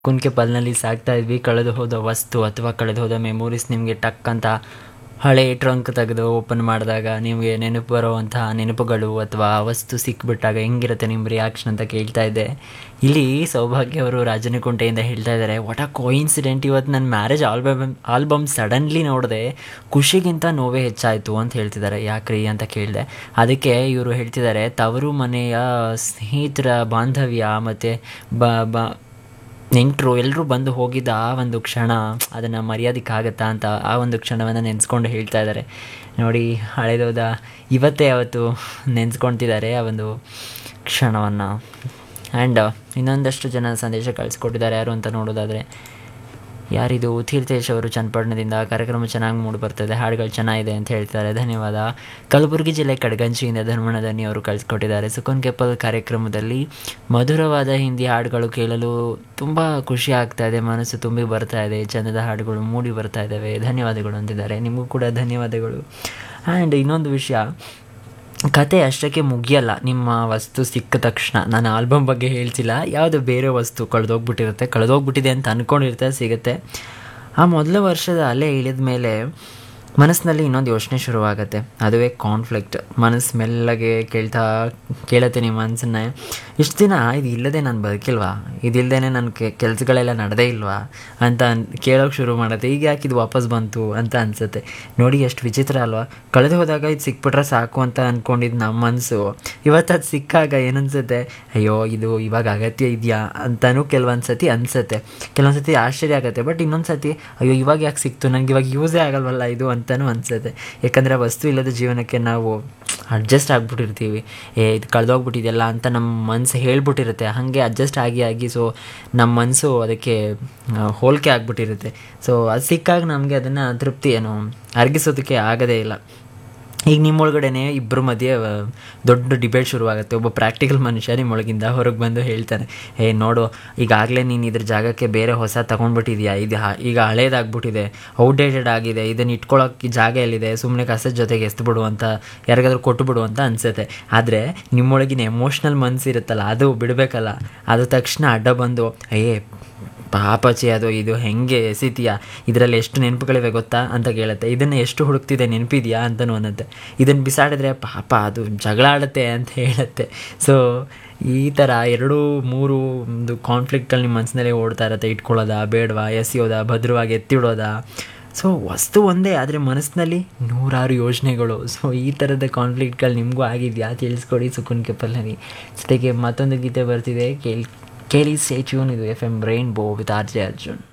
ಕುನ್ಕೆ ಪಲ್ನಲ್ಲಿ ಸಾಕ್ತಾ ಇದ್ವಿ ಕಳೆದು ಹೋದ ವಸ್ತು ಅಥವಾ ಕಳೆದು ಹೋದ ಮೆಮೊರೀಸ್ ನಿಮಗೆ ಟಕ್ ಅಂತ ಹಳೆ ಟ್ರಂಕ್ ತೆಗೆದು ಓಪನ್ ಮಾಡಿದಾಗ ನಿಮಗೆ ನೆನಪು ಬರುವಂತಹ ನೆನಪುಗಳು ಅಥವಾ ಆ ವಸ್ತು ಸಿಕ್ಬಿಟ್ಟಾಗ ಹೆಂಗಿರುತ್ತೆ ನಿಮ್ಮ ರಿಯಾಕ್ಷನ್ ಅಂತ ಕೇಳ್ತಾ ಇದ್ದೆ ಇಲ್ಲಿ ಸೌಭಾಗ್ಯ ಅವರು ರಾಜನಕುಂಟೆಯಿಂದ ಹೇಳ್ತಾ ಇದ್ದಾರೆ ವಾಟ್ ಆ ಕೋಇನ್ಸಿಡೆಂಟ್ ಇವತ್ತು ನನ್ನ ಮ್ಯಾರೇಜ್ ಆಲ್ಬಮ್ ಆಲ್ಬಮ್ ಸಡನ್ಲಿ ನೋಡಿದೆ ಖುಷಿಗಿಂತ ನೋವೇ ಹೆಚ್ಚಾಯಿತು ಅಂತ ಹೇಳ್ತಿದ್ದಾರೆ ಯಾಕ್ರಿ ಅಂತ ಕೇಳಿದೆ ಅದಕ್ಕೆ ಇವರು ಹೇಳ್ತಿದ್ದಾರೆ ತವರು ಮನೆಯ ಸ್ನೇಹಿತರ ಬಾಂಧವ್ಯ ಮತ್ತು ಬ ಬ ನೆಂಟರು ಎಲ್ಲರೂ ಬಂದು ಹೋಗಿದ್ದ ಆ ಒಂದು ಕ್ಷಣ ಅದನ್ನು ಮರ್ಯಾದಕ್ಕಾಗತ್ತಾ ಅಂತ ಆ ಒಂದು ಕ್ಷಣವನ್ನು ನೆನೆಸ್ಕೊಂಡು ಹೇಳ್ತಾ ಇದ್ದಾರೆ ನೋಡಿ ಹಳೆದೋದ ಇವತ್ತೇ ಅವತ್ತು ನೆನೆಸ್ಕೊಳ್ತಿದ್ದಾರೆ ಆ ಒಂದು ಕ್ಷಣವನ್ನು ಆ್ಯಂಡ್ ಇನ್ನೊಂದಷ್ಟು ಜನ ಸಂದೇಶ ಕಳಿಸ್ಕೊಟ್ಟಿದ್ದಾರೆ ಯಾರು ಅಂತ ನೋಡೋದಾದರೆ ಯಾರಿದು ತೀರ್ಥೇಶ್ ಅವರು ಚನ್ನಪಟ್ಟಣದಿಂದ ಕಾರ್ಯಕ್ರಮ ಚೆನ್ನಾಗಿ ಮೂಡಿ ಬರ್ತದೆ ಹಾಡುಗಳು ಚೆನ್ನಾಗಿದೆ ಅಂತ ಹೇಳ್ತಾರೆ ಧನ್ಯವಾದ ಕಲಬುರಗಿ ಜಿಲ್ಲೆ ಕಡಗಂಚಿಯಿಂದ ಧರ್ಮಣದನಿ ಅವರು ಕಳಿಸ್ಕೊಟ್ಟಿದ್ದಾರೆ ಸುಖನ್ ಕೆಪ್ಪಲ್ ಕಾರ್ಯಕ್ರಮದಲ್ಲಿ ಮಧುರವಾದ ಹಿಂದಿ ಹಾಡುಗಳು ಕೇಳಲು ತುಂಬ ಖುಷಿ ಆಗ್ತಾ ಇದೆ ಮನಸ್ಸು ತುಂಬಿ ಬರ್ತಾ ಇದೆ ಚಂದದ ಹಾಡುಗಳು ಮೂಡಿ ಬರ್ತಾ ಇದ್ದಾವೆ ಧನ್ಯವಾದಗಳು ಅಂತಿದ್ದಾರೆ ನಿಮಗೂ ಕೂಡ ಧನ್ಯವಾದಗಳು ಆ್ಯಂಡ್ ಇನ್ನೊಂದು ವಿಷಯ ಕತೆ ಅಷ್ಟಕ್ಕೆ ಮುಗಿಯಲ್ಲ ನಿಮ್ಮ ವಸ್ತು ಸಿಕ್ಕ ತಕ್ಷಣ ನಾನು ಆಲ್ಬಮ್ ಬಗ್ಗೆ ಹೇಳ್ತಿಲ್ಲ ಯಾವುದೋ ಬೇರೆ ವಸ್ತು ಕಳೆದೋಗ್ಬಿಟ್ಟಿರುತ್ತೆ ಕಳೆದೋಗ್ಬಿಟ್ಟಿದೆ ಅಂತ ಅಂದ್ಕೊಂಡಿರ್ತಾರೆ ಸಿಗುತ್ತೆ ಆ ಮೊದಲ ವರ್ಷದ ಅಲೆ ಇಳಿದ ಮೇಲೆ ಮನಸ್ಸಿನಲ್ಲಿ ಇನ್ನೊಂದು ಯೋಚನೆ ಶುರುವಾಗುತ್ತೆ ಅದುವೇ ಕಾನ್ಫ್ಲಿಕ್ಟ್ ಮನಸ್ಸು ಮೆಲ್ಲಗೆ ಕೇಳ್ತಾ ಕೇಳುತ್ತೆ ನಿಮ್ಮ ಮನಸ್ಸನ್ನೇ ಇಷ್ಟು ದಿನ ಇದು ಇಲ್ಲದೆ ನಾನು ಬದುಕಿಲ್ವಾ ಇದಿಲ್ಲದೇ ನನ್ನ ಕೆಲಸಗಳೆಲ್ಲ ನಡೆದೇ ಇಲ್ವಾ ಅಂತ ಕೇಳೋಕೆ ಶುರು ಮಾಡುತ್ತೆ ಈಗ ಯಾಕೆ ಇದು ವಾಪಸ್ ಬಂತು ಅಂತ ಅನಿಸುತ್ತೆ ನೋಡಿ ಎಷ್ಟು ವಿಚಿತ್ರ ಅಲ್ವಾ ಕಳೆದು ಹೋದಾಗ ಇದು ಸಿಕ್ಬಿಟ್ರೆ ಸಾಕು ಅಂತ ಅಂದ್ಕೊಂಡಿದ್ದು ನಮ್ಮ ಮನಸ್ಸು ಇವತ್ತು ಅದು ಸಿಕ್ಕಾಗ ಏನನ್ಸುತ್ತೆ ಅಯ್ಯೋ ಇದು ಇವಾಗ ಅಗತ್ಯ ಇದೆಯಾ ಅಂತಲೂ ಕೆಲವೊಂದು ಸತಿ ಅನಿಸುತ್ತೆ ಕೆಲವೊಂದು ಸತಿ ಆಶ್ಚರ್ಯ ಆಗುತ್ತೆ ಬಟ್ ಇನ್ನೊಂದು ಸತಿ ಅಯ್ಯೋ ಇವಾಗ ಯಾಕೆ ಸಿಕ್ತು ನನಗೆ ಇವಾಗ ಯೂಸೇ ಆಗಲ್ವಲ್ಲ ಇದು ಅಂತಲೂ ಅನಿಸುತ್ತೆ ಯಾಕಂದರೆ ವಸ್ತು ಇಲ್ಲದ ಜೀವನಕ್ಕೆ ನಾವು ಅಡ್ಜಸ್ಟ್ ಆಗಿಬಿಟ್ಟಿರ್ತೀವಿ ಏ ಇದು ಕಳೆದೋಗ್ಬಿಟ್ಟಿದೆಯಲ್ಲ ಅಂತ ನಮ್ಮ ಮನಸ್ಸು ಹೇಳ್ಬಿಟ್ಟಿರುತ್ತೆ ಹಾಗೆ ಅಡ್ಜಸ್ಟ್ ಆಗಿ ಆಗಿ ಸೊ ನಮ್ಮ ಮನಸ್ಸು ಅದಕ್ಕೆ ಹೋಲಿಕೆ ಆಗಿಬಿಟ್ಟಿರುತ್ತೆ ಸೊ ಅದು ಸಿಕ್ಕಾಗ ನಮಗೆ ಅದನ್ನು ತೃಪ್ತಿ ಏನು ಅರ್ಗಿಸೋದಕ್ಕೆ ಆಗೋದೇ ಇಲ್ಲ ಈಗ ನಿಮ್ಮೊಳಗಡೆನೆ ಇಬ್ಬರ ಮಧ್ಯೆ ದೊಡ್ಡ ಡಿಬೇಟ್ ಶುರುವಾಗುತ್ತೆ ಒಬ್ಬ ಪ್ರಾಕ್ಟಿಕಲ್ ಮನುಷ್ಯ ನಿಮ್ಮೊಳಗಿಂದ ಹೊರಗೆ ಬಂದು ಹೇಳ್ತಾನೆ ಏ ನೋಡು ಈಗಾಗಲೇ ನೀನು ಇದ್ರ ಜಾಗಕ್ಕೆ ಬೇರೆ ಹೊಸ ತೊಗೊಂಡ್ಬಿಟ್ಟಿದ್ಯಾ ಇದು ಈಗ ಹಳೇದಾಗ್ಬಿಟ್ಟಿದೆ ಔಟ್ಡೇಟೆಡ್ ಆಗಿದೆ ಇದನ್ನು ಇಟ್ಕೊಳ್ಳೋಕ್ಕೆ ಜಾಗ ಎಲ್ಲಿದೆ ಸುಮ್ಮನೆ ಕಸದ ಜೊತೆಗೆ ಎಸ್ದುಬಿಡು ಅಂತ ಯಾರಿಗಾದ್ರೂ ಕೊಟ್ಟುಬಿಡು ಅಂತ ಅನಿಸುತ್ತೆ ಆದರೆ ನಿಮ್ಮೊಳಗಿನ ಎಮೋಷ್ನಲ್ ಮನಸ್ಸು ಇರುತ್ತಲ್ಲ ಅದು ಬಿಡಬೇಕಲ್ಲ ಅದು ತಕ್ಷಣ ಅಡ್ಡ ಬಂದು ಏ ಪಾಪಚಿ ಅದು ಇದು ಹೆಂಗೆ ಎಸಿತೀಯಾ ಇದರಲ್ಲಿ ಎಷ್ಟು ನೆನಪುಗಳಿವೆ ಗೊತ್ತಾ ಅಂತ ಕೇಳುತ್ತೆ ಇದನ್ನು ಎಷ್ಟು ಹುಡುಕ್ತಿದೆ ನೆನಪಿದೆಯಾ ಅಂತಲೂ ಅನ್ನತ್ತೆ ಇದನ್ನು ಬಿಸಾಡಿದ್ರೆ ಪಾಪ ಅದು ಜಗಳ ಆಡುತ್ತೆ ಅಂತ ಹೇಳುತ್ತೆ ಸೊ ಈ ಥರ ಎರಡು ಮೂರು ಒಂದು ಕಾನ್ಫ್ಲಿಕ್ಟ್ಗಳು ನಿಮ್ಮ ಮನಸ್ಸಿನಲ್ಲೇ ಓಡ್ತಾ ಇರುತ್ತೆ ಇಟ್ಕೊಳ್ಳೋದಾ ಬೇಡವಾ ಎಸೆಯೋದಾ ಭದ್ರವಾಗಿ ಎತ್ತಿಡೋದಾ ಸೊ ವಸ್ತು ಒಂದೇ ಆದರೆ ಮನಸ್ಸಿನಲ್ಲಿ ನೂರಾರು ಯೋಜನೆಗಳು ಸೊ ಈ ಥರದ ಕಾನ್ಫ್ಲಿಕ್ಟ್ಗಳು ನಿಮಗೂ ಆಗಿದೆಯಾ ತಿಳಿಸ್ಕೊಡಿ ಸುಕುನ್ ಕೆಪ್ಪಲ್ನಲ್ಲಿ ಜೊತೆಗೆ ಮತ್ತೊಂದು ಗೀತೆ ಬರ್ತಿದೆ ಕೇಳಿ ಕೇಳಿ ಸ್ಟೇ ಟ್ಯೂನ್ ಇದು F M rainbow with R J Arjun